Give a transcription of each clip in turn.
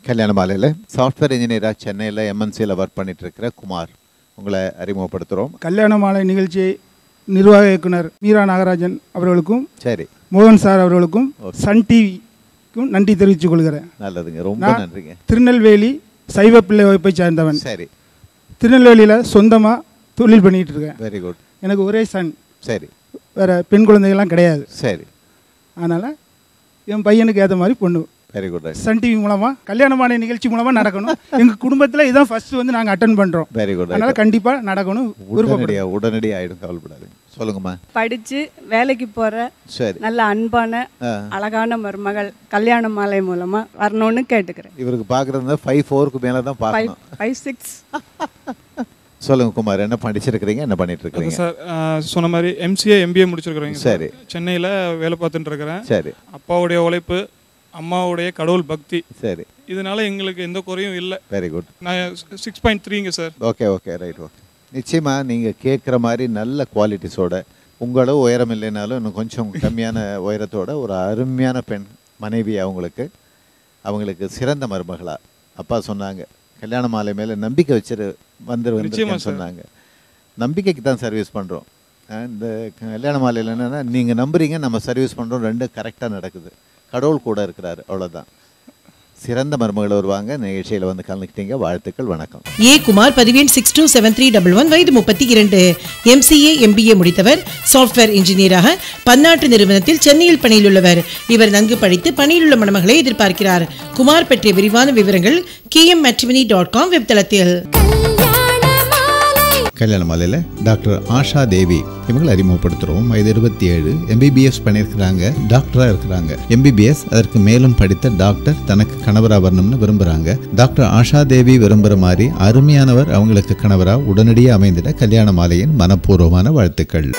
கல்யாண மாலையில் சாஃப்ட்வேர் இன்ஜினியராக சென்னையில் எம்என்சியில் ஒர்க் பண்ணிட்டு இருக்கிற குமார் உங்களை அறிமுகப்படுத்துகிறோம் கல்யாண மாலை நிகழ்ச்சியை நிர்வாக இயக்குனர் மீரா நாகராஜன் அவர்களுக்கும் சரி மோகன் சார் அவர்களுக்கும் சன் டிவிக்கும் நன்றி தெரிவித்துக் கொள்கிறேன் நல்லதுங்க ரொம்ப நான் நன்றிங்க திருநெல்வேலி சைவ பிள்ளை வகுப்பை சார்ந்தவன் சரி திருநெல்வேலியில் சொந்தமாக தொழில் பண்ணிகிட்டு இருக்கேன் வெரி குட் எனக்கு ஒரே சன் சரி வேறு பெண் குழந்தைகள்லாம் கிடையாது சரி அதனால் என் பையனுக்கு ஏற்ற மாதிரி பொண்ணு வெரி குட் சன் டிவி மூலமாக கல்யாணமான நிகழ்ச்சி மூலமாக நடக்கணும் எங்கள் குடும்பத்தில் இதான் ஃபஸ்ட்டு வந்து நாங்கள் அட்டன் பண்ணுறோம் வெரி குட் அதனால் கண்டிப்பாக நடக்கணும் விருப்பப்படுறோம் உடனடியாக உடனடியாக ஆகிடும் கவலைப்படாதுங்க சொல்லுங்கம்மா படித்து வேலைக்கு போகிற சரி நல்ல அன்பான ஆ. அழகான மருமகள் கல்யாண மாலை மூலமாக வரணும்னு கேட்டுக்கிறேன் இவருக்கு பார்க்குறது ஃபைவ் ஃபோருக்கு மேலே தான் ஃபைவ் பார்க்கணும் ஃபைவ் சிக்ஸ் சொல்லுங்க குமார் என்ன படிச்சிருக்கிறீங்க என்ன பண்ணிட்டு அது இருக்கிறீங்க சார் ஆ, சொன்ன மாதிரி எம்சிஏ எம்பிஏ முடிச்சிருக்கிறேங்க சார். சரி. சென்னையில் வேலை பார்த்துட்டு இருக்கிறேன் சரி அப்பாவுடைய உழைப்பு அம்மாவுடைய கடவுள் பக்தி சரி இதனால எங்களுக்கு எந்த குறையும் இல்லை வெரி குட் நான் சிக்ஸ் பாயிண்ட் த்ரீங்க sir okay okay right okay நிச்சயமாக நீங்கள் கேட்குற மாதிரி நல்ல குவாலிட்டிஸோட உங்களளவு உயரம் இல்லைனாலும் இன்னும் கொஞ்சம் கம்மியான உயரத்தோட ஒரு அருமையான பெண் மனைவி அவங்களுக்கு அவங்களுக்கு சிறந்த மருமகளா அப்பா சொன்னாங்க கல்யாண மாலை மேலே நம்பிக்கை வச்சிரு வந்து நிச்சயமா வந்திருக்கேன்னு சார். சொன்னாங்க நம்பிக்கைக்கு தான் சர்வீஸ் பண்ணுறோம் இந்த கல்யாண மாலையில் என்னென்னா நீங்கள் நம்புறீங்க நம்ம சர்வீஸ் பண்ணுறோம் ரெண்டும் கரெக்டாக நடக்குது கடவுள் கூட இருக்கிறாரு அவ்வளோதான் சிறந்த மருமகள் வருவாங்க நிகழ்ச்சியில் வந்து கலந்துக்கிட்டீங்க வாழ்த்துக்கள் வணக்கம் ஏ குமார் பதிவேன் six two seven three double one வயது முப்பத்தி இரண்டு எம்சிஏ எம்பிஏ முடித்தவர் சாஃப்ட்வேர் இன்ஜினியராக பன்னாட்டு நிறுவனத்தில் சென்னையில் பணியில் உள்ளவர் இவர் நன்கு படித்து பணியிலுள்ள மணமகளை எதிர்பார்க்கிறார் குமார் பற்றிய விரிவான விவரங்கள் கிஎம் மேட்ரிமனி டாட் காம் வெப்தளத்தில் கல்யாண மாலையில் டாக்டர் ஆஷா தேவி இவங்களை அறிமுகப்படுத்துகிறோம் வயது இருபத்தி ஏழு எம்பிபிஎஸ் பண்ணியிருக்கிறாங்க டாக்டராக இருக்கிறாங்க எம்பிபிஎஸ் அதற்கு மேலும் படித்த டாக்டர் தனக்கு கணவராக வரணும்னு விரும்புகிறாங்க டாக்டர் ஆஷா தேவி விரும்புகிற மாதிரி அருமையானவர் அவங்களுக்கு கணவராக உடனடியாக அமைந்திட கல்யாண மாலையின் மனப்பூர்வமான வாழ்த்துக்கள்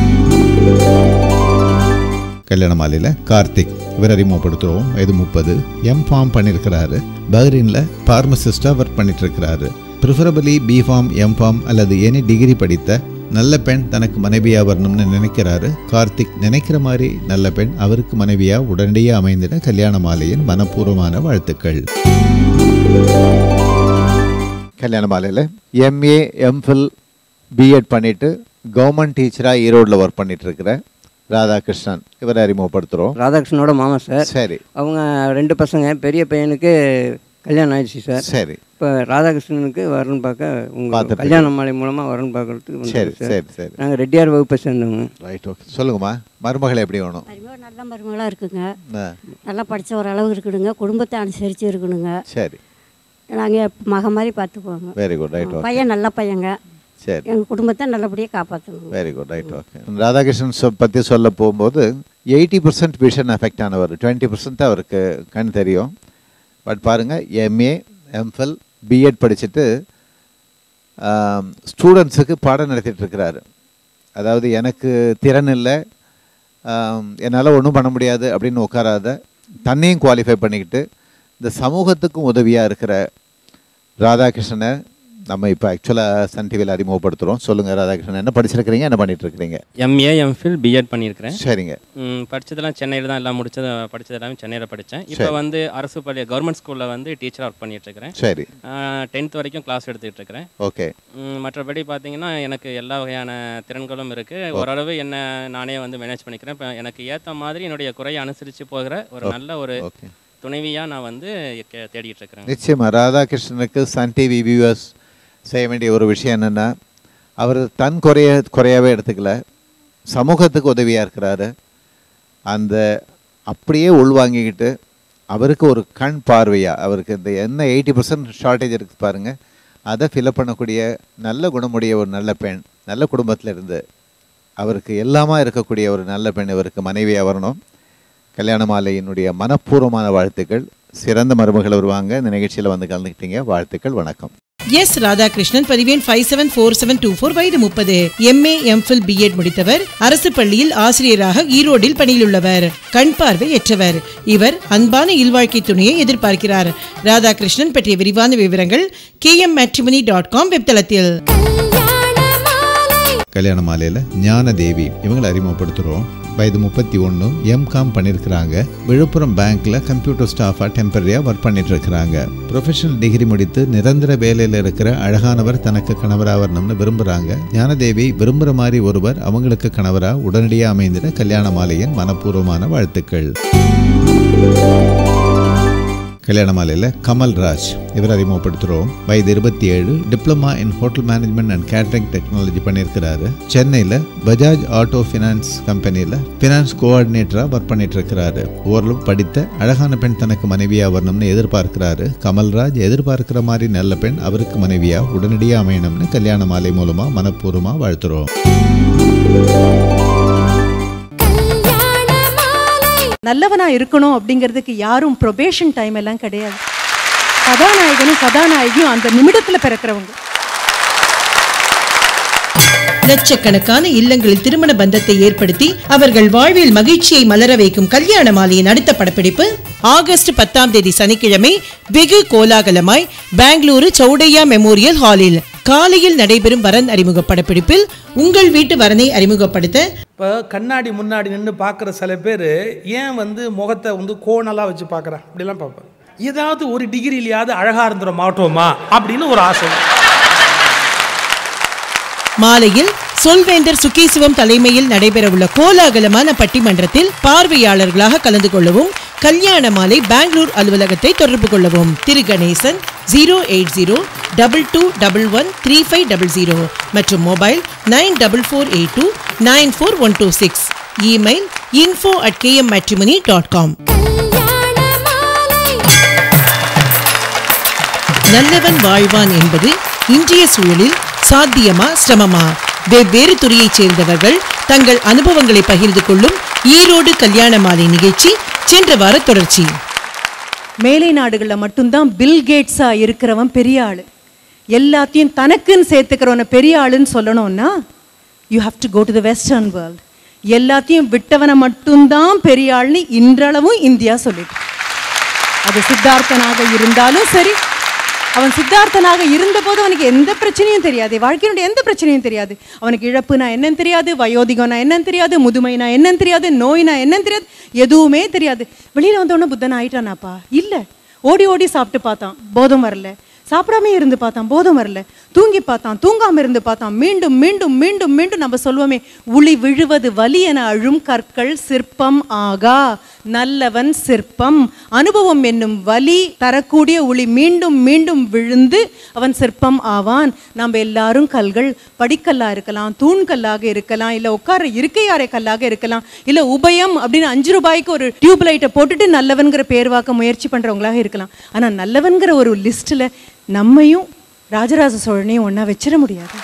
கல்யாண மாலையில் கார்த்திக் இவர் அறிமுகப்படுத்துகிறோம் வயது முப்பது எம் ஃபார்ம் பண்ணியிருக்கிறாரு பஹ்ரீனில் ஃபார்மசிஸ்டாக ஒர்க் பண்ணிட்டு இருக்கிறாரு preferably B pharm M pharm அல்லது எனி டிகிரி படித்த நல்ல பெண் தனக்கு மனைவியாக வரணும்னு நினைக்கிறாரு கார்த்திக் நினைக்கிற மாதிரி நல்ல பெண் அவருக்கு மனைவியாக உடனடியாக அமைந்திட கல்யாண மாலையின் மனப்பூர்வமான வாழ்த்துக்கள் கல்யாண மாலையில் எம்ஏ எம்ஃபில் பிஎட் பண்ணிட்டு கவர்மெண்ட் டீச்சராக ஈரோட்டில் ஒர்க் பண்ணிட்டு இருக்கிற ராதாகிருஷ்ணன் இவரை அறிமுகப்படுத்துகிறோம் ராதாகிருஷ்ணனோட மாமா சார் சரி அவங்க ரெண்டு பசங்க பெரிய பையனுக்கு கல்யாணம் ஆயிடுச்சு சார் சரி இப்போ ராதாகிருஷ்ணனுக்கு வரன் பார்க்க உங்கள் பார்த்துட்டு கல்யாண மாலை மூலமாக வரன் பார்க்கறதுக்கு சரி வந்தோம் சார் சரி சரி நாங்கள் ரெட்டியார் வகுப்பை சேர்ந்தவங்க ரைட் ஓகே சொல்லுங்கம்மா மருமகள் எப்படி வேணும் மருமக நல்ல மருமகளாக இருக்குங்க ஆ, நல்லா படித்த ஒரு அளவு இருக்கணுங்க குடும்பத்தை அனுசரித்து இருக்கணுங்க சரி நாங்கள் மக மாதிரி பார்த்துக்குவோங்க வெரி குட் ரைட் ஓகே பையன் நல்ல பையங்க சரி எங்கள் குடும்பத்தை நல்லபடியாக காப்பாற்றணுங்க very good right okay Radhakrishnan சொ- பற்றி சொல்ல போகும்போது எயிட்டி பர்சன்ட் விஷன் எஃபெக்ட் ஆனவர் டுவெண்ட்டி பர்சன்ட் அவருக்கு கண் தெரியும் பட் பாருங்கள் எம்ஏ எம்ஃபில் பிஎட் படிச்சுட்டு ஸ்டூடெண்ட்ஸுக்கு பாடம் நடத்திட்டு இருக்கிறாரு அதாவது எனக்கு திறன் இல்லை என்னால் ஒன்றும் பண்ண முடியாது அப்படின்னு உட்காராத தன்னையும் குவாலிஃபை பண்ணிக்கிட்டு இந்த சமூகத்துக்கும் உதவியாக இருக்கிற ராதாகிருஷ்ணனை நம்ம இப்போ ஆக்சுவலாக சன் டிவியில் அறிமுகப்படுத்துகிறோம் சொல்லுங்கள் ராதாகிருஷ்ணன் என்ன படிச்சிருக்கிறீங்க என்ன பண்ணிட்டு இருக்கிறீங்க எம்ஏ எம்ஃபில் பிஎட் பண்ணியிருக்கிறேன் சரிங்க ம், படிச்சதெல்லாம் சென்னையில் தான் எல்லாம் முடிச்சது படிச்சது எல்லாமே சென்னையில் படித்தேன் இப்போ சரி. வந்து அரசு பள்ளி கவர்மெண்ட் ஸ்கூலில் வந்து டீச்சராக ஒர்க் பண்ணிட்டு இருக்கிறேன் சரி டென்த் வரைக்கும் கிளாஸ் எடுத்துக்கிட்டு இருக்கிறேன் ஓகே ம், மற்றபடி பார்த்தீங்கன்னா எனக்கு எல்லா வகையான திறன்களும் இருக்குது ஓரளவு என்ன நானே வந்து மேனேஜ் பண்ணிக்கிறேன் இப்போ எனக்கு ஏற்ற மாதிரி என்னுடைய குறையை அனுசரித்து போகிற ஒரு நல்ல ஒரு ஓகே துணைவியாக நான் வந்து கே- தேடிட்டு இருக்கிறேன் நிச்சயமாக ராதாகிருஷ்ணனுக்கு சன் டிவி வியூவர்ஸ் செய்ய வேண்டிய ஒரு விஷயம் என்னென்னா அவர் தன் குறைய குறையாவே எடுத்துக்கல சமூகத்துக்கு உதவியாக இருக்கிறாரு அந்த அப்படியே உள்வாங்கிக்கிட்டு அவருக்கு ஒரு கண் பார்வையாக அவருக்கு இந்த என்ன எயிட்டி பர்சன்ட் ஷார்ட்டேஜ் இருக்குது பாருங்கள் அதை ஃபில்அப் பண்ணக்கூடிய நல்ல குணமுடைய ஒரு நல்ல பெண் நல்ல குடும்பத்தில் இருந்து அவருக்கு எல்லாமா இருக்கக்கூடிய ஒரு நல்ல பெண் இவருக்கு மனைவியாக வரணும் கல்யாண மாலையினுடைய மனப்பூர்வமான வாழ்த்துக்கள் சிறந்த மருமகள் வருவாங்க இந்த நிகழ்ச்சியில் வந்து கலந்துக்கிட்டீங்க வாழ்த்துக்கள் வணக்கம் எஸ் ராதாகிருஷ்ணன் பதிவேன் five seven four seven two four வயது முப்பது எம்ஏ எம்ஃபில் பிஎட் முடித்தவர் அரசு பள்ளியில் ஆசிரியராக ஈரோடில் பணியிலுள்ளவர் கண் பார்வையற்றவர் இவர் அன்பான இல்வாழ்க்கை துணையை எதிர்பார்க்கிறார் ராதாகிருஷ்ணன் பற்றிய விரிவான விவரங்கள் K M matrimony dot com வெப்தளத்தில் கல்யாண மாலையில் ஞானதேவி இவங்களை அறிமுகப்படுத்துகிறோம் வயது முப்பத்தி ஒன்று எம்காம் பண்ணியிருக்கிறாங்க விழுப்புரம் பேங்க்ல கம்ப்யூட்டர் ஸ்டாஃபாக டெம்பரரியாக ஒர்க் பண்ணிட்டு இருக்கிறாங்க ப்ரொஃபஷனல் டிகிரி முடித்து நிரந்தர வேலையில் இருக்கிற அழகானவர் தனக்கு கணவராக வரணும்னு விரும்புகிறாங்க ஞானதேவி விரும்புகிற மாதிரி ஒருவர் அவங்களுக்கு கணவராக உடனடியாக அமைந்திட கல்யாண மாலையின் மனப்பூர்வமான வாழ்த்துக்கள் கல்யாண மாலையில் கமல்ராஜ் இவர் அறிமுகப்படுத்துகிறோம் வயது இருபத்தி ஏழு diploma in hotel management and catering technology பண்ணியிருக்கிறாரு சென்னையில் பஜாஜ் ஆட்டோ ஃபினான்ஸ் கம்பெனியில் ஃபினான்ஸ் கோஆர்டினேட்டராக ஒர்க் பண்ணிட்டு இருக்கிறாரு ஓரளவு படித்த அழகான பெண் தனக்கு மனைவியாக வரணும்னு எதிர்பார்க்கிறாரு கமல்ராஜ் எதிர்பார்க்கிற மாதிரி நல்ல பெண் அவருக்கு மனைவியாக உடனடியாக அமையணும்னு கல்யாண மாலை மூலமாக மனப்பூர்வமாக வாழ்த்துறோம் நல்லவனா இருக்கணும் அப்படிங்கிறதுக்கு யாரும் ப்ரொபேஷன் டைம் எல்லாம் கிடையாது கதாநாயகனும் கதாநாயகியும் அந்த நிமிடத்துல பிறக்கிறவங்க லட்சக்கணக்கான இல்லங்களில் திருமண பந்தத்தை ஏற்படுத்தி அவர்கள் வாழ்வில் மகிழ்ச்சியை மலர வைக்கும் கல்யாண மாலையின் அடுத்த படப்பிடிப்பு ஆகஸ்ட் பத்தாம் தேதி சனிக்கிழமை வெகு கோலாகலமாய் பெங்களூரு சௌடையா மெமோரியல் ஹாலில் காலையில் நடைபெறும் வரன் அறிமுக படப்பிடிப்பில் உங்கள் வீட்டு வரனை அறிமுகப்படுத்த இப்போ கண்ணாடி முன்னாடி நின்று பார்க்குற சில பேர் ஏன் வந்து முகத்தை வந்து கோணலாக வச்சு பார்க்குறேன் அப்படிலாம் பார்ப்பேன் ஏதாவது ஒரு டிகிரிலையாவது அழகாக இருந்துட மாட்டோமா அப்படின்னு ஒரு ஆசை மாலையில் சொல்வேந்தர் சுகேசுவம் தலைமையில் நடைபெறவுள்ள கோலாகலமான பட்டிமன்றத்தில் பார்வையாளர்களாக கலந்து கொள்ளவும் கல்யாண மாலை பெங்களூர் அலுவலகத்தை தொடர்பு கொள்ளவும் திரு Ganesan zero eight zero double two double one three five double zero மற்றும் mobile nine double four eight two nine four one two six email info at KM matrimony dot com நல்லவன் வாழ்வான் என்பது இன்றைய சூழலில் சாத்தியமா சிரமமா வெவ்வேறு துறையைச் சேர்ந்தவர்கள் தங்கள் அனுபவங்களை பகிர்ந்து கொள்ளும் ஈரோடு கல்யாண மாலை நிகழ்ச்சி சென்ற வார தொடர்ச்சி மேலை நாடுகளில் மட்டும்தான் பில் கேட்ஸா இருக்கிறவன் பெரிய ஆளு எல்லாத்தையும் தனக்குன்னு சேர்த்துக்கிறவன பெரிய ஆளுன்னு சொல்லணும்னா you have to go to the western world எல்லாத்தையும் விட்டவனை மட்டும்தான் பெரிய ஆள்னு இன்றளவும் இந்தியா சொல்லிட்டு அது சித்தார்த்தனாக இருந்தாலும் சரி அவன் சித்தார்த்தனாக இருந்தபோது அவனுக்கு எந்த பிரச்சனையும் தெரியாது வாழ்க்கையினுடைய எந்த பிரச்சனையும் தெரியாது அவனுக்கு இழப்புனா என்னன்னு தெரியாது வயோதிகம்னா என்னன்னு தெரியாது முதுமைனா என்னன்னு தெரியாது நோய்னா என்னன்னு தெரியாது எதுவுமே தெரியாது வெளியில வந்தவொடனே புத்தன் ஆயிட்டானாப்பா இல்ல ஓடி ஓடி சாப்பிட்டு பார்த்தான் போதம் வரல சாப்பிடாம இருந்து பார்த்தான் போதம் வரல தூங்கி பார்த்தான் தூங்காம இருந்து பார்த்தான் மீண்டும் மீண்டும் மீண்டும் மீண்டும் நம்ம சொல்லுவோமே உளி விழுவது வலி என அழும் கற்கள் சிற்பம் ஆகா நல்லவன் சிற்பம் அனுபவம் என்னும் வலி தரக்கூடிய உளி மீண்டும் மீண்டும் விழுந்து அவன் சிற்பம் ஆவான் நம்ம எல்லாரும் கல்கள் படிக்கல்லா இருக்கலாம் தூண்கல்லாக இருக்கலாம் இல்ல உட்கார இருக்கையாரை கல்லாக இருக்கலாம் இல்ல உபயம் அப்படின்னு அஞ்சு ரூபாய்க்கு ஒரு டியூப் லைட்டை போட்டுட்டு நல்லவன்கிற பேர் வாக்க முயற்சி பண்றவங்களாக இருக்கலாம் ஆனா நல்லவன்கிற ஒரு லிஸ்ட்ல நம்மையும் ராஜராஜ சோழனையும் ஒண்ணா வச்சிட முடியாது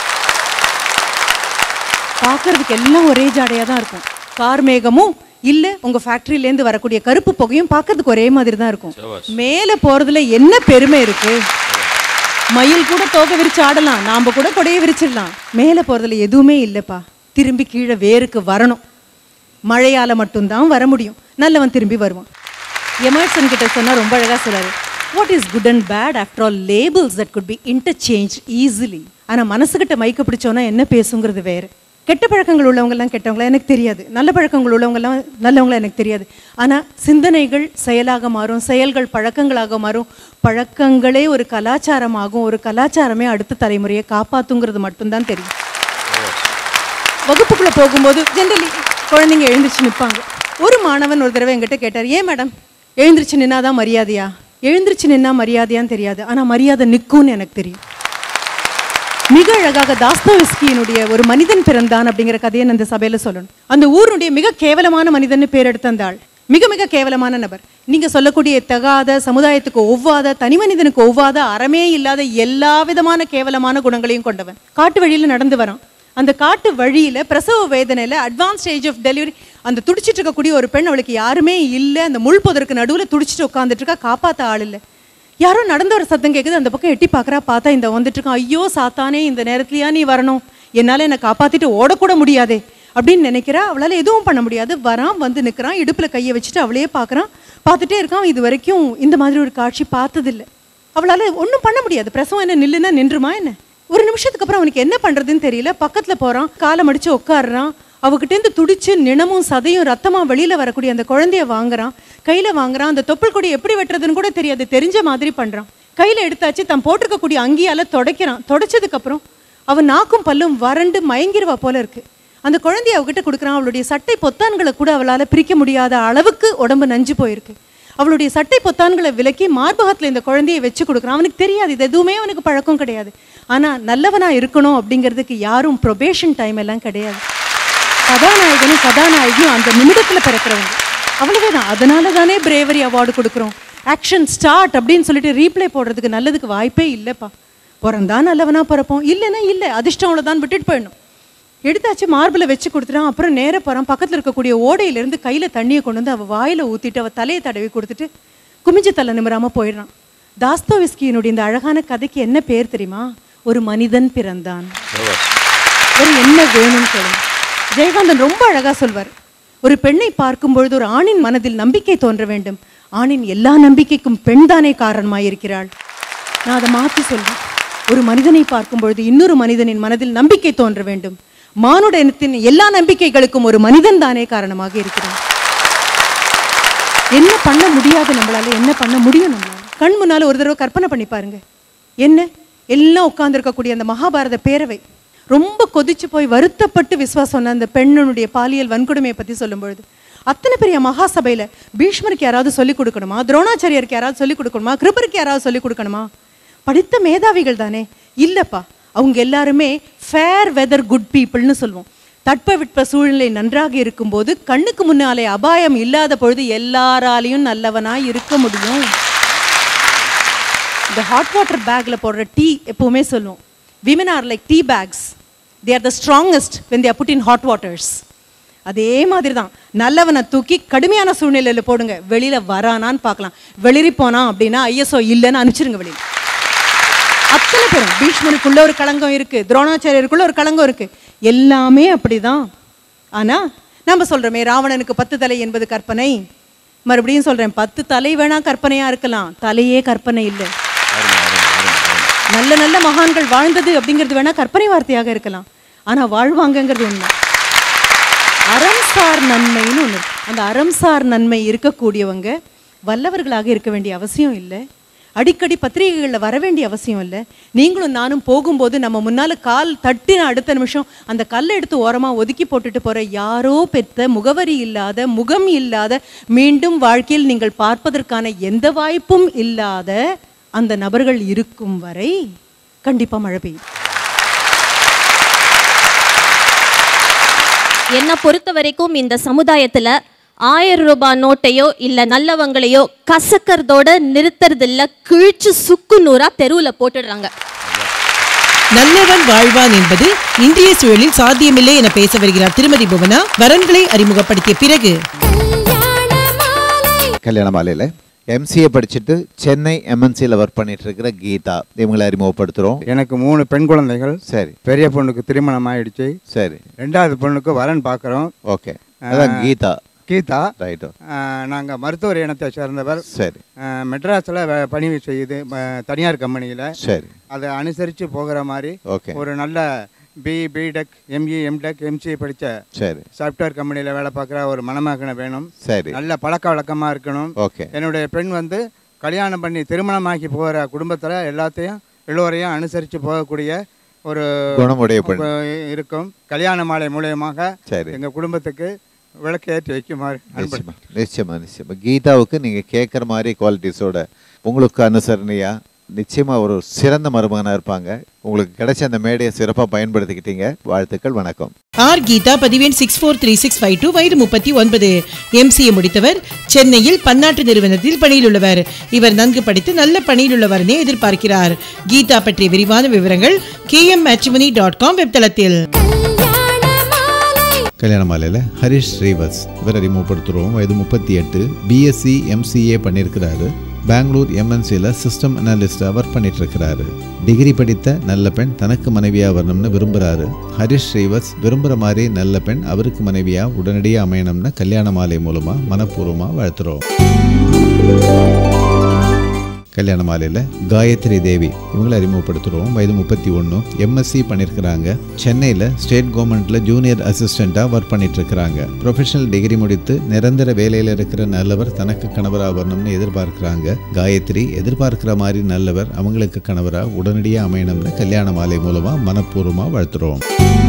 பார்க்கறதுக்கு எல்லாம் ஒரே ஜாடையா தான் இருக்கும் கார்மேகமும் இல்ல உங்க ஃபேக்டரியில இருந்து வரக்கூடிய கருப்பு புகையும் பார்க்கறதுக்கு ஒரே மாதிரி தான் இருக்கும் மேல போறதுல என்ன பெருமை இருக்கு மயில் கூட தோகை விரிச்சு ஆடலாம் நாம கூட கொடைய விரிச்சிடலாம் மேல போறதுல எதுவுமே இல்லப்பா திரும்பி கீழே வேருக்கு வரணும் மழையால மட்டும்தான் வர முடியும் நல்லவன் திரும்பி வருவான் எமர்சன் கிட்ட சொன்னா ரொம்ப அழகா சொல்றாரு what is good and bad after all labels that could be interchange easily ஆனா மனசுகிட்ட மைக்க பிடிச்சோன்னா என்ன பேசுங்கிறது வேற கெட்ட பழக்கங்கள் உள்ளவங்கெல்லாம் கெட்டவங்களா எனக்கு தெரியாது நல்ல பழக்கங்கள் உள்ளவங்கெல்லாம் நல்லவங்களா எனக்கு தெரியாது ஆனா சிந்தனைகள் செயலாக மாறும் செயல்கள் பழக்கங்களாக மாறும் பழக்கங்களே ஒரு கலாச்சாரமாகும் ஒரு கலாச்சாரமே அடுத்த தலைமுறையை காப்பாத்துங்கிறது மட்டும்தான் தெரியும் வகுப்புக்குள்ள போகும்போது ஜென்ரலி குழந்தைங்க எழுந்திருச்சு நிற்பாங்க ஒரு மாணவன் ஒரு தடவை என்கிட்ட கேட்டார் ஏன் மேடம் எழுந்திருச்சு நின்னாதான் மரியாதையா எழுந்திருச்சு நின்னா மரியாதையான்னு தெரியாது ஆனா மரியாதை நிற்கும்னு எனக்கு தெரியும் மிக அழகாக தாஸ்தோவிஸ்கியினுடைய ஒரு மனிதன் பிறந்தான் அப்படிங்கிற கதையை நான் இந்த சபையில சொல்லணும் அந்த ஊருடைய மிக கேவலமான மனிதன் பேர் எடுத்த அந்த ஆள் மிக மிக கேவலமான நபர் நீங்க சொல்லக்கூடிய தகாத சமுதாயத்துக்கு ஒவ்வாத தனி மனிதனுக்கு ஒவ்வாத அறமே இல்லாத எல்லா விதமான கேவலமான குணங்களையும் கொண்டவன் காட்டு வழியில நடந்து வரான் அந்த காட்டு வழியில பிரசவ வேதனையில அட்வான்ஸ் ஸ்டேஜ் ஆஃப் டெலிவரி அந்த துடிச்சிட்டு இருக்கக்கூடிய ஒரு பெண் அவளுக்கு யாருமே இல்லை அந்த முள் புதருக்கு நடுவுல துடிச்சிட்டு உட்காந்துட்டு இருக்கா காப்பாத்த ஆள் இல்லை யாரோ நடந்த ஒரு சத்தம் கேட்குது அந்த பக்கம் எட்டி பார்க்கறா பார்த்தா இந்த வந்துட்டு இருக்கான் ஐயோ சாத்தானே இந்த நேரத்துலயா நீ வரணும் என்னால என்னை காப்பாத்திட்டு ஓடக்கூட முடியாதே அப்படின்னு நினைக்கிறா அவளால எதுவும் பண்ண முடியாது வரான் வந்து நிற்கிறான் இடுப்புல கையை வச்சுட்டு அவளையே பார்க்கறான் பார்த்துட்டே இருக்கான் இது வரைக்கும் இந்த மாதிரி ஒரு காட்சி பார்த்ததில்லை அவளால ஒன்றும் பண்ண முடியாது பிரசவம் என்ன நில்லுன்னா நின்றுமா என்ன ஒரு நிமிஷத்துக்கு அப்புறம் அவனுக்கு என்ன பண்றதுன்னு தெரியல பக்கத்துல போறான் காலை மடிச்சு உட்காடுறான் அவகிட்டேருந்து துடிச்சு நிணமும் சதையும் ரத்தமா வெளியில வரக்கூடிய அந்த குழந்தைய வாங்குறான் கையில வாங்குறான் அந்த தொப்புள் கொடி எப்படி வெட்டுறதுன்னு கூட தெரியாது தெரிஞ்ச மாதிரி பண்றான் கையில எடுத்தாச்சு தான் போட்டிருக்கக்கூடிய அங்கியால தொடக்கிறான் தொடச்சதுக்கு அப்புறம் அவன் நாக்கும் பல்லும் வறண்டு மயங்கிருவா போல இருக்கு அந்த குழந்தைய அவகிட்ட கொடுக்குறான் அவளுடைய சட்டை பொத்தான்களை கூட அவளால பிரிக்க முடியாத அளவுக்கு உடம்பு நஞ்சு போயிருக்கு அவளுடைய சட்டை பொத்தான்களை விலக்கி மார்பகத்துல இந்த குழந்தையை வச்சு கொடுக்குறான் அவனுக்கு தெரியாது இது எதுவுமே அவனுக்கு பழக்கம் கிடையாது ஆனா நல்லவனா இருக்கணும் அப்படிங்கிறதுக்கு யாரும் ப்ரொபேஷன் டைம் எல்லாம் கிடையாது கதாநாயகனும் கதாநாயகியும் அந்த நிமிடத்துல பிறக்கிறவங்க அவ்வளவுதான் அதனால தானே பிரேவரி அவார்டு கொடுக்குறோம் ஆக்ஷன் ஸ்டார்ட் அப்படின்னு சொல்லிட்டு ரீப்ளே போடுறதுக்கு நல்லதுக்கு வாய்ப்பே இல்லைப்பா பிறந்தா நல்லவனா பிறப்போம் இல்லைன்னா இல்லை அதிர்ஷ்டம் அவ்வளோதான் விட்டுட்டு போயிடணும் எடுத்தாச்சு மார்பில் வச்சு கொடுத்துட்டான் அப்புறம் நேர போகிறான் பக்கத்தில் இருக்கக்கூடிய ஓடையிலேருந்து கையில் தண்ணியை கொண்டு வந்து அவள் வாயில் ஊற்றிட்டு அவள் தலையை தடவி கொடுத்துட்டு குமிஞ்சு தலை நிமிராமல் போயிடுறான் தாஸ்தோவிஸ்கியினுடைய இந்த அழகான கதைக்கு என்ன பேர் தெரியுமா ஒரு மனிதன் பிறந்தான் ஒரு என்ன வேணும்னு கேளுங்க ஜெயகாந்தன் ரொம்ப அழகா சொல்வார் ஒரு பெண்ணை பார்க்கும் பொழுது ஒரு ஆணின் மனதில் நம்பிக்கை தோன்ற வேண்டும் ஆணின் எல்லா நம்பிக்கைக்கும் பெண்தானே காரணமாய் இருக்கிறாள் நான் அதை மாற்றி சொல்றேன் ஒரு மனிதனை பார்க்கும் பொழுது இன்னொரு மனிதனின் மனதில் நம்பிக்கை தோன்ற வேண்டும் மானுட இனத்தின் எல்லா நம்பிக்கைகளுக்கும் ஒரு மனிதன் தானே காரணமாக இருக்கிறான் என்ன பண்ண முடியாது நம்மளால என்ன பண்ண முடியும் நம்மளால கண் முன்னால ஒரு தடவை கற்பனை பண்ணி பாருங்க என்ன எல்லாம் உட்கார்ந்திருக்கக்கூடிய அந்த மகாபாரத பேரவை ரொம்ப கொதிச்சு போய் வருத்தப்பட்டு விசுவாசம் சொன்ன அந்த பெண்ணுடைய பாலியல் வன்கொடுமையை பத்தி சொல்லும் பொழுது அத்தனை பெரிய மகாசபையில பீஷ்மருக்கு யாராவது சொல்லிக் கொடுக்கணுமா துரோணாச்சாரியருக்கு யாராவது சொல்லிக் கொடுக்கணுமா கிருபருக்கு யாராவது சொல்லிக் கொடுக்கணுமா படித்த மேதாவிகள் தானே இல்லப்பா அவங்க எல்லாருமே ஃபேர் வெதர் குட் பீப்புள்னு சொல்லுவோம் தட்பவெட்ப சூழ்நிலை நன்றாக இருக்கும்போது கண்ணுக்கு முன்னாலே அபாயம் இல்லாத பொழுது எல்லாராலையும் நல்லவனாய் இருக்க முடியும் இந்த ஹாட் வாட்டர் பேக்ல போடுற டீ எப்பவுமே சொல்லுவோம் women are like tea bags they are the strongest when they are put in hot waters அதே மாதிரி தான் நல்லவனை தூக்கி கடுமையான சூழ்நிலையில போடுங்க வெளியில வரானான்னு பார்க்கலாம் வெளிரி போனான் அப்படின்னா ஐஎஸ்ஓ இல்லைன்னு அனுப்பிச்சிருங்க வெளியில அத்தனை பேரும் பீஷ்மனுக்குள்ள ஒரு களங்கம் இருக்கு துரோணாச்சாரியருக்குள்ள ஒரு களங்கம் இருக்கு எல்லாமே அப்படிதான் ஆனா நம்ம சொல்றோமே ராவணனுக்கு பத்து தலை என்பது கற்பனை மறுபடியும் சொல்றேன் பத்து தலை வேணா கற்பனையா இருக்கலாம் தலையே கற்பனை இல்லை நல்ல நல்ல மகான்கள் வாழ்ந்தது அப்படிங்கிறது வேணா கற்பனை வார்த்தையாக இருக்கலாம் ஆனா வாழ்வாங்கங்கிறது உண்மை அறம்சார் நன்மைன்னு ஒன்று இருக்கு. அந்த அறம்சார் நன்மை இருக்கக்கூடியவங்க வல்லவர்களாக இருக்க வேண்டிய அவசியம் இல்லை அடிக்கடி பத்திரிகைகளில் வர வேண்டிய அவசியம் இல்லை நீங்களும் நானும் போகும்போது நம்ம முன்னால கால் தட்டின அடுத்த நிமிஷம் அந்த கல்லை எடுத்து ஓரமா ஒதுக்கி போட்டுட்டு போற யாரோ பெத்த முகவரி இல்லாத முகம் இல்லாத மீண்டும் வாழ்க்கையில் நீங்கள் பார்ப்பதற்கான எந்த வாய்ப்பும் இல்லாத அந்த நபர்கள் இருக்கும் வரை கண்டிப்பா மழை பெய்யும் என்னை பொறுத்த வரைக்கும் இந்த சமுதாயத்துல ஆயிரம் ரூபாய் நோட்டையோ இல்ல நல்லவங்களையோ கசக்கிறதோட நிறுத்துறதில்ல கிழிச்சு சுக்கு நூறா தெருவுல போட்டுடுறாங்க நல்லவன் வாழ்வான் என்பது இன்றைய சூழலில் சாத்தியமில்லை என பேச வருகிறார் திருமதி புவனா வரன்களை அறிமுகப்படுத்திய பிறகு கல்யாண மாலையில் எம்சிஏ படிச்சுட்டு சென்னை எம்என்சியில் ஒர்க் பண்ணிட்டு இருக்கிற கீதா இவங்களை அறிமுகப்படுத்துகிறோம் எனக்கு மூணு பெண் குழந்தைகள் சரி பெரிய பொண்ணுக்கு திருமணம் ஆயிடுச்சு சரி ரெண்டாவது பொண்ணுக்கு வரன் பார்க்குறோம் ஓகே அதான் கீதா கீதா ரைட்டு நாங்கள் மருத்துவர் இனத்தை சேர்ந்தவர் சரி மெட்ராஸில் பணி செய்யுது ம- தனியார் கம்பெனியில் சரி அதை அனுசரித்து போகிற மாதிரி ஓகே ஒரு நல்ல B BTech ME MTech MCA படித்த சரி சாஃப்ட்வேர் கம்பெனியில் வேலை பார்க்குற ஒரு மணமகனை வேணும் சரி நல்ல பழக்க வழக்கமாக இருக்கணும் ஓகே என்னுடைய பெண் வந்து கல்யாணம் பண்ணி திருமணமாக்கி போகிற குடும்பத்தில் எல்லாத்தையும் எல்லோரையும் அனுசரித்து போகக்கூடிய ஒரு குணமுடைய பெண். இருக்கும் கல்யாண மாலை மூலியமாக சரி. எங்கள் குடும்பத்துக்கு விளக்கு ஏற்றி வைக்குமாறு அன்பு நிச்சயமா நிச்சயமா நிச்சயமா கீதாவுக்கு நீங்க கேட்குற மாதிரி குவாலிட்டிஸோட உங்களுக்கு அனுசரணையா நிச்சயமா ஒரு சிறந்த மருமகனா இருப்பாங்க உங்களுக்கு கிடைச்ச அந்த மேடையை சிறப்பா பயன்படுத்திக்கிட்டீங்க வாழ்த்துக்கள் வணக்கம் ஆர் கீதா பதிவேன் six four three six five two வயது முப்பத்தி ஒன்பது எம்சிஏ முடித்தவர் சென்னையில் பன்னாட்டு நிறுவனத்தில் பணியில் உள்ளவர் இவர் நன்கு படித்து நல்ல பணியில் உள்ளவரனே எதிர்பார்க்கிறார் கீதா பற்றிய விரிவான விவரங்கள் கேஎம் மேட்ரிமனி டாட் காம் வெப்தளத்தில் கல்யாண மாலையில் ஹரிஷ் ஸ்ரீவத்ஸ் இவர் அறிமுகப்படுத்துகிறோம் வயது முப்பத்தி எட்டு பிஎஸ்சி எம்சிஏ பண்ணியிருக்கிறாரு பெங்களூர் எம்என்சியில் சிஸ்டம் அனாலிஸ்டாக ஒர்க் பண்ணிட்டு இருக்கிறாரு டிகிரி படித்த நல்ல பெண் தனக்கு மனைவியாக வரணும்னு விரும்புகிறாரு ஹரிஷ் ஸ்ரீவத்ஸ் விரும்புகிற மாதிரி நல்ல பெண் அவருக்கு மனைவியாக உடனடியாக அமையணும்னு கல்யாண மாலை மூலமாக மனப்பூர்வமாக வாழ்த்துறோம் கல்யாண மாலையில் காயத்ரி தேவி இவங்களை அறிமுகப்படுத்துகிறோம் வயது முப்பத்தி ஒன்று எம்எஸ்சி பண்ணியிருக்கிறாங்க சென்னையில் ஸ்டேட் கவர்மெண்ட்டில் ஜூனியர் அசிஸ்டண்ட்டாக ஒர்க் பண்ணிட்டு இருக்கிறாங்க ப்ரொஃபஷனல் டிகிரி முடித்து நிரந்தர வேலையில் இருக்கிற நல்லவர் தனக்கு கணவராக வரணும்னு எதிர்பார்க்குறாங்க காயத்ரி எதிர்பார்க்குற மாதிரி நல்லவர் அவங்களுக்கு கணவராக உடனடியாக அமையணும்னு கல்யாண மாலை மூலமாக மனப்பூர்வமாக வாழ்த்துறோம்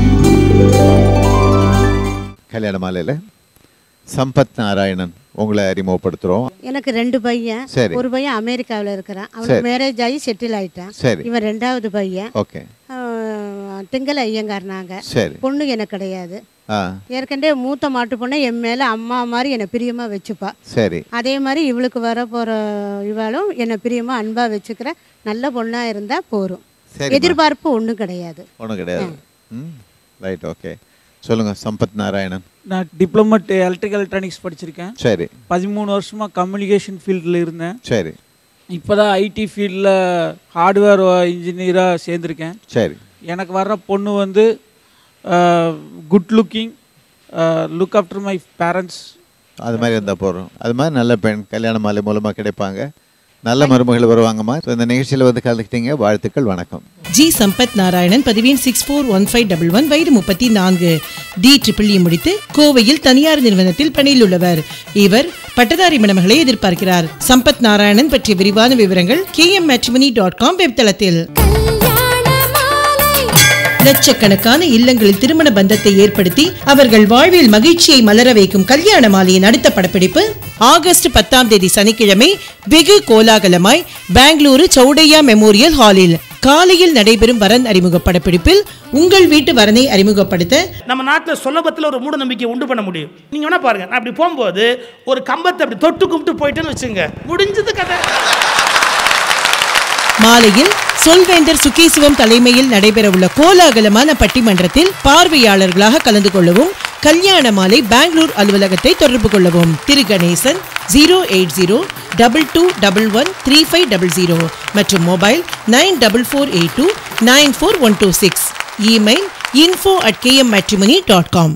கல்யாண மாலையில் சம்பத் நாராயணன் உங்களை அறிமுகப்படுத்துகிறோம் எனக்கு ரெண்டு பையன் சரி. ஒரு பையன் அமெரிக்காவில் இருக்கிறான் சரி. அவனுக்கு மேரேஜ் ஆகி செட்டில் ஆயிட்டான் சரி. இவன் ரெண்டாவது பையன் ஓகே ஆஹ், திங்கள ஐயங்காரனாங்க சரி. பொண்ணு எனக்கு கிடையாது ஆ ஏற்கனவே மூத்த மாட்டு பொண்ணை என் மேலே அம்மா மாதிரி என்னை பிரியமாக வச்சுப்பா சரி அதே மாதிரி இவளுக்கு வர போகிற இவளும் என்னை பிரியமாக அன்பாக வச்சுக்கிற நல்ல பொண்ணாக இருந்தால் போதும் சரிம்மா. எதிர்பார்ப்பு ஒன்றும் கிடையாது ஒன்றும் கிடையாது ம் ரைட் ஓகே சொல்லுங்கள் சம்பத் நாராயணன் நான் டிப்ளமட் எலக்ட்ரிக்கல் எலக்ட்ரானிக்ஸ் படிச்சிருக்கேன் சரி பதிமூணு வருஷமாக கம்யூனிகேஷன் ஃபீல்டில் இருந்தேன் சரி இப்போ தான் ஐடி ஃபீல்டில் ஹார்ட்வேர் இன்ஜினியராக சேர்ந்துருக்கேன் சரி எனக்கு வர்ற பொண்ணு வந்து good looking look after my parents அது மாதிரி இருந்தால் போகிறோம் அது மாதிரி நல்ல பெண் கல்யாண மாலை மூலமாக கிடைப்பாங்க நல்ல மருமகள் வருவாங்கம்மா ஸோ இந்த நிகழ்ச்சியில் வந்து கலந்துக்கிட்டீங்க வாழ்த்துக்கள் வணக்கம் ஜி சம்பத் நாராயணன் பதிவீன் six four one five double one வயது முப்பத்தி நான்கு டி ட்ரிபிள் இ முடித்து கோவையில் தனியார் நிறுவனத்தில் பணியில் உள்ளவர் இவர் பட்டதாரி மணமகளை எதிர்பார்க்கிறார் சம்பத் நாராயணன் பற்றிய விரிவான விவரங்கள் K M dot com web தளத்தில் லட்சக்கணக்கான இல்லங்களில் திருமண பந்தத்தை ஏற்படுத்தி அவர்கள் வாழ்வில் மகிழ்ச்சியை மலர வைக்கும் கல்யாண மாலையின் அடுத்த படப்பிடிப்பு ஆகஸ்ட் பத்தாம் தேதி சனிக்கிழமை வெகு கோலாகலமாய் பெங்களூரு சௌடையா மெமோரியல் ஹாலில் காலையில் நடைபெறும் வரன் அறிமுக படப்பிடிப்பில் உங்கள் வீட்டு வரனை அறிமுகப்படுத்த நம்ம நாட்டில் சுலபத்தில் ஒரு மூட நம்பிக்கை உண்டு பண்ண முடியும் நீங்கள் வேணா பாருங்க நான் அப்படி போகும்போது ஒரு கம்பத்தை அப்படி தொட்டு கும்பிட்டு போயிட்டேன்னு வச்சுங்க முடிஞ்சது கதை மாலையில் சொல்வேந்தர் சுகீசிவம் தலைமையில் நடைபெறவுள்ள கோலாகலமான பட்டிமன்றத்தில் பார்வையாளர்களாக கலந்து கொள்ளவும் கல்யாண மாலை பெங்களூர் அலுவலகத்தை தொடர்பு கொள்ளவும் திரு Ganesan zero eight zero double two double one three five double zero மற்றும் mobile nine double four eight two nine four one two six email info at KM dot com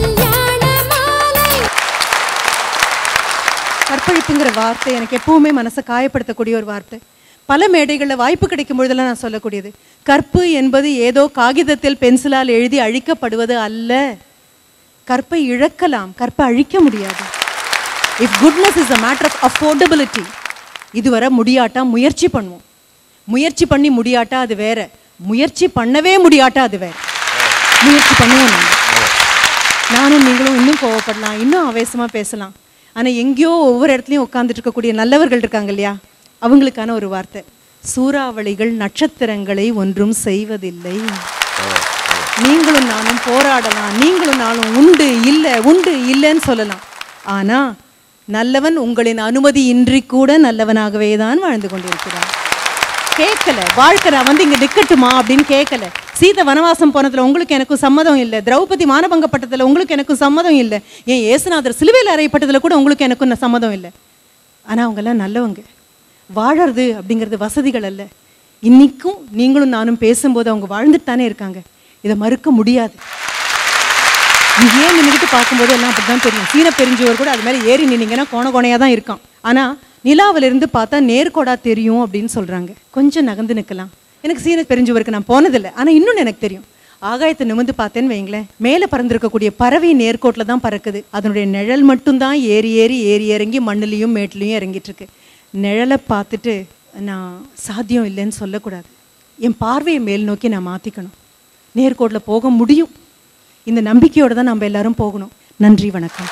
கற்பழிப்புங்கிற வார்த்தை எனக்கு எப்பவுமே மனசை காயப்படுத்தக்கூடிய ஒரு வார்த்தை பல மேடைகளில் வாய்ப்பு கிடைக்கும் பொழுதெல்லாம் நான் சொல்லக்கூடியது கற்பு என்பது ஏதோ காகிதத்தில் பென்சிலால் எழுதி அழிக்கப்படுவது அல்ல கற்பை இழக்கலாம் கற்பை அழிக்க முடியாது if goodness is a matter of affordability இதுவரை முடியாட்டா முயற்சி பண்ணுவோம் முயற்சி பண்ணி முடியாட்டா அது வேற முயற்சி பண்ணவே முடியாட்டா அது வேற முயற்சி பண்ணுவோம் நாம. நானும் நீங்களும் இன்னும் கோவப்படலாம் இன்னும் ஆவேசமா பேசலாம் ஆனா எங்கேயோ ஒவ்வொரு இடத்துலையும் உட்கார்ந்துட்டு இருக்கக்கூடிய நல்லவர்கள் இருக்காங்க இல்லையா அவங்களுக்கான ஒரு வார்த்தை சூறாவளிகள் நட்சத்திரங்களை ஒன்றும் செய்வதில்லை நீங்களும் நானும் போராடலாம் நீங்களும் நானும் உண்டு இல்லை உண்டு இல்லைன்னு சொல்லலாம் ஆனா நல்லவன் உங்களின் அனுமதி இன்றி கூட நல்லவனாகவே தான் வாழ்ந்து கொண்டிருக்கிறான் கேட்கல வாழ்க்கை நான் வந்து இங்க நிக்கட்டுமா அப்படின்னு கேட்கல சீதை வனவாசம் போனதுல உங்களுக்கு எனக்கும் சம்மதம் இல்லை திரௌபதி மானபங்கப்பட்டதுல உங்களுக்கு எனக்கும் சம்மதம் இல்லை ஏன் ஏசுநாதர் சிலுவையில் அறையப்பட்டதுல கூட உங்களுக்கு எனக்கும் ந- சம்மதம் இல்லை ஆனா அவங்க எல்லாம் நல்லவங்க வாழறது அப்படிங்கிறது வசதிகள் அல்ல இன்னைக்கும் நீங்களும் நானும் பேசும்போது அவங்க வாழ்ந்துட்டு தானே இருக்காங்க இதை மறுக்க முடியாது இங்கேயே நின்றுட்டு பார்க்கும்போது எல்லாம் அப்படிதான் தெரியும் சீன பெருஞ்சுவர் கூட அது மாதிரி ஏறி நின்னீங்கன்னா கோண கோணையாக தான் இருக்கான் ஆனா நிலாவுல இருந்து பார்த்தா நேர்கோடா தெரியும் அப்படின்னு சொல்றாங்க கொஞ்சம் நகர்ந்து நிற்கலாம் எனக்கு சீன பெருஞ்சுவருக்கு நான் போனதில்லை ஆனா இன்னொன்று எனக்கு தெரியும் ஆகாயத்தை நிமிர்ந்து பார்த்தேன்னு வைங்களேன் மேலே பறந்திருக்கக்கூடிய பறவை நேர்கோட்டில் தான் பறக்குது அதனுடைய நிழல் மட்டும்தான் ஏறி ஏறி ஏறி இறங்கி மண்ணுலையும் மேட்லையும் இறங்கிட்டு இருக்கு நிழலை பார்த்துட்டு நான் சாத்தியம் இல்லைன்னு சொல்லக்கூடாது என் பார்வையை மேல் நோக்கி நான் மாற்றிக்கணும் நேர்கோட்டில் போக முடியும் இந்த நம்பிக்கையோடு தான் நம்ம எல்லாரும் போகணும் நன்றி வணக்கம்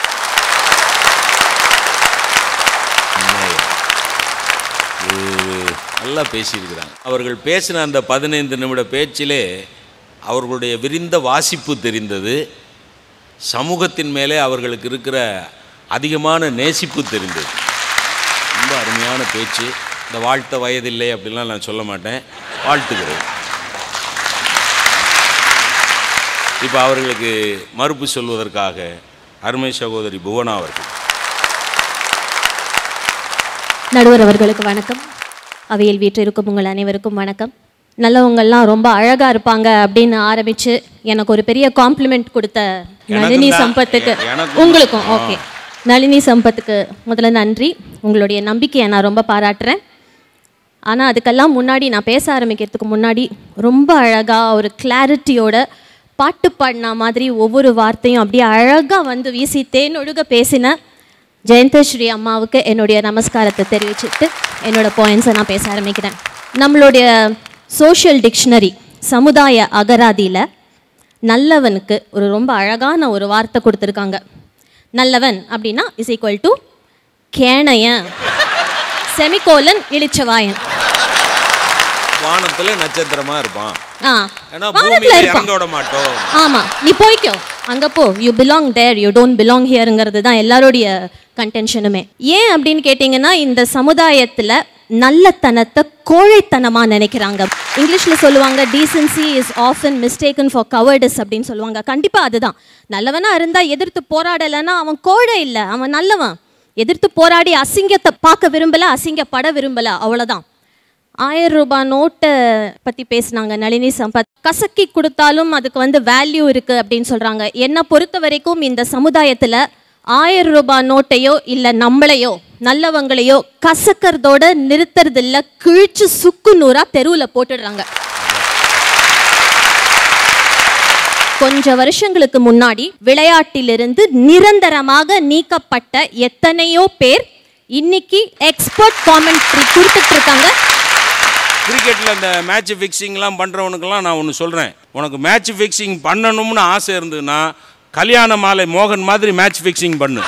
இது நல்லா பேசியிருக்கிறாங்க அவர்கள் பேசின அந்த பதினைந்து நிமிட பேச்சிலே அவர்களுடைய விரிந்த வாசிப்பு தெரிந்தது சமூகத்தின் மேலே அவர்களுக்கு இருக்கிற அதிகமான நேசிப்பு தெரிந்தது ரொம்ப அருமையான பேச்சு இந்த வாழ்த்த வயதில்லை அப்படிலாம் நான் சொல்ல மாட்டேன் வாழ்த்துகிறேன் இப்போ அவர்களுக்கு மறுப்பு சொல்வதற்காக அருமை சகோதரி புவனா அவர்கள் நடுவர் அவர்களுக்கு வணக்கம் அவையில் வீற்றிருக்கும் உங்கள் அனைவருக்கும் வணக்கம் நல்லவங்கெல்லாம் ரொம்ப அழகா இருப்பாங்க அப்படின்னு ஆரம்பிச்சு எனக்கு ஒரு பெரிய காம்ப்ளிமெண்ட் கொடுத்த நளினி தான். சம்பத்துக்கு எ- எனக்கும் உங்களுக்கும் தான். ஓகே நளினி சம்பத்துக்கு முதல்ல நன்றி உங்களுடைய நம்பிக்கையை நான் ரொம்ப பாராட்டுறேன் ஆனால் அதுக்கெல்லாம் முன்னாடி நான் பேச ஆரம்பிக்கிறதுக்கு முன்னாடி ரொம்ப அழகாக ஒரு கிளாரிட்டியோட பாட்டு பாடின மாதிரி ஒவ்வொரு வார்த்தையும் அப்படியே அழகாக வந்து வீசி தேனொழுக பேசின ஜெயந்தஸ்ரீ அம்மாவுக்கு என்னுடைய நமஸ்காரத்தை தெரிவிச்சுட்டு என்னோட பாயிண்ட்ஸை நான் பேச ஆரம்பிக்கிறேன் நம்மளுடைய சோஷியல் டிக்ஷனரி சமுதாய அகராதியில் நல்லவனுக்கு ஒரு ரொம்ப அழகான ஒரு வார்த்தை கொடுத்துருக்காங்க நல்லவன் அப்படின்னா இஸ் ஈக்குவல் டு கேணையன் செமிகோலன் இளிச்சவாயன் வானத்துல நட்சத்திரமா இருப்பான் ஆ ஏன்னா வானத்துல பூமியில இருப்பான். இறங்க விட மாட்டோம் ஆமா நீ போய்க்கோ அங்க போ you belong there you don't belong ஹியருங்கிறது தான் எல்லாருடைய கண்டென்ஷனுமே ஏன் அப்படின்னு கேட்டிங்கன்னா இந்த சமுதாயத்துல நல்லத்தனத்தை கோழைத்தனமா நினைக்கிறாங்க இங்கிலீஷ்ல சொல்லுவாங்க decency is often mistaken for cowardice அப்படின்னு சொல்லுவாங்க கண்டிப்பா அதுதான் நல்லவனா இருந்தா எதிர்த்து போராடலைன்னா அவன் கோழை இல்லை அவன் நல்லவன் எதிர்த்து போராடி அசிங்கத்தை பார்க்க விரும்பல அசிங்கப்பட விரும்பல அவ்வளவுதான் ஆயிரம் ரூபாய் நோட்டை பற்றி பேசுனாங்க நளினி சம்பத் கசக்கி கொடுத்தாலும் அதுக்கு வந்து வேல்யூ இருக்குது அப்படின்னு சொல்கிறாங்க என்னை பொறுத்த வரைக்கும் இந்த சமுதாயத்தில் ஆயிரம் ரூபாய் நோட்டையோ இல்லை நம்மளையோ நல்லவங்களையோ கசக்கிறதோட நிறுத்துறதில்ல கிழிச்சு சுக்கு நூறாக தெருவில் போட்டுடுறாங்க கொஞ்ச வருஷங்களுக்கு முன்னாடி விளையாட்டிலிருந்து நிரந்தரமாக நீக்கப்பட்ட எத்தனையோ பேர் இன்னைக்கு எக்ஸ்பர்ட் காமெண்ட்ரி கொடுத்துட்டு இருக்காங்க கிரிக்கெட்டில் இந்த மேட்ச் ஃபிக்ஸிங்லாம் பண்ணுறவனுக்கெல்லாம் நான் ஒன்று சொல்கிறேன் உனக்கு மேட்ச் ஃபிக்ஸிங் பண்ணணும்னு ஆசை இருந்ததுன்னா கல்யாண மாலை மோகன் மாதிரி மேட்ச் ஃபிக்ஸிங் பண்ணு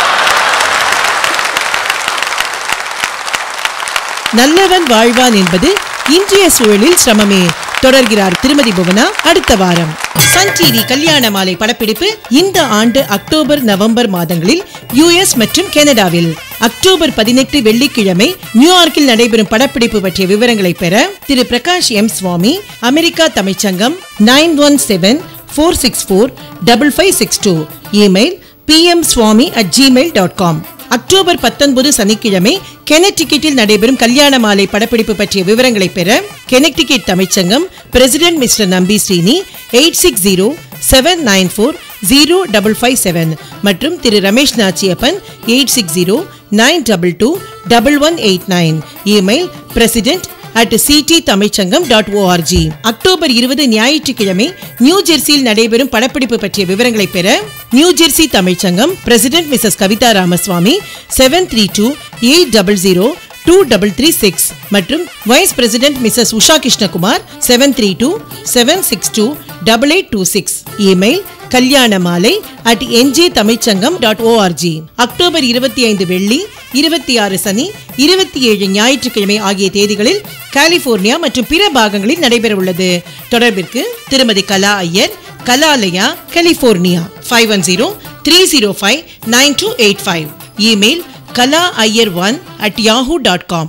நல்லவன் வாழ்வான் என்பது இன்றைய சூழலில் சிரமமே தொடர்கிறார் திருமதி புவனா அடுத்த வாரம் சன் டிவி கல்யாண மாலை படப்பிடிப்பு இந்த ஆண்டு அக்டோபர் நவம்பர் மாதங்களில் யுஎஸ் மற்றும் கனடாவில் அக்டோபர் பதினெட்டு வெள்ளிக்கிழமை நியூயார்க்கில் நடைபெறும் படப்பிடிப்பு பற்றிய விவரங்களை பெற திரு Prakash M Swamy America Tamil Sangam nine one seven four six four double five six two email PM Swamy at Gmail dot com October பத்தொன்பது சனிக்கிழமை கெனடிக்கெட்டில் நடைபெறும் கல்யாண மாலை படப்பிடிப்பு பற்றிய விவரங்களை பெற கெனடிக்கெட் தமிழ்ச்சங்கம் president Mr Nambi Srini eight six zero seven nine four zero double five seven மற்றும் திரு Ramesh Nachiappan eight six zero nine double two double one eight nine email president at CT Tamil Sangam dot ORG October இருபது ஞாயிற்றுக்கிழமை நியூ ஜெர்சியில் நடைபெறும் படப்பிடிப்பு பற்றிய விவரங்களை பெற New Jersey Tamil Sangam president Mrs Kavitha Ramaswamy seven three two eight double zero two double three six மற்றும் vice president Mrs Usha Krishnakumar seven three two seven six two double eight two six email Kalyana Maalai at NJ Tamil Sangam dot ORG October இருபத்தி ஐந்து வெள்ளி இருபத்தி ஆறு சனி இருபத்தி ஏழு ஞாயிற்றுக்கிழமை ஆகிய தேதிகளில் கலிபோர்னியா மற்றும் பிற பாகங்களில் நடைபெறவுள்ளது தொடர்பிற்கு திருமதி Kala Iyer Kalalaya California five one zero three zero five nine two eight five email Kala Iyer one at Yahoo dot com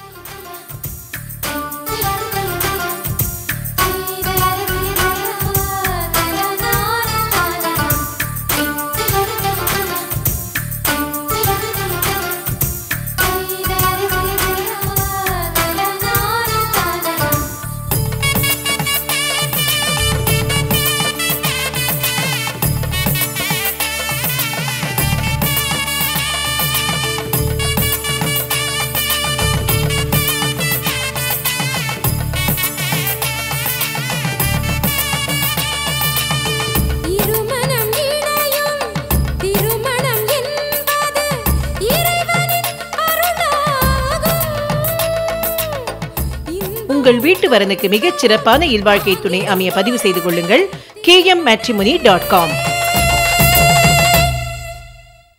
இருமனம் இணையும் திருமணம் என்பது இறைவனின் அருளாகும் உங்கள் வீட்டு வரனுக்கு மிகச் சிறப்பான இல்வாழ்க்கை துணை அமைய பதிவு செய்து கொள்ளுங்கள் கே எம் டாட் காம்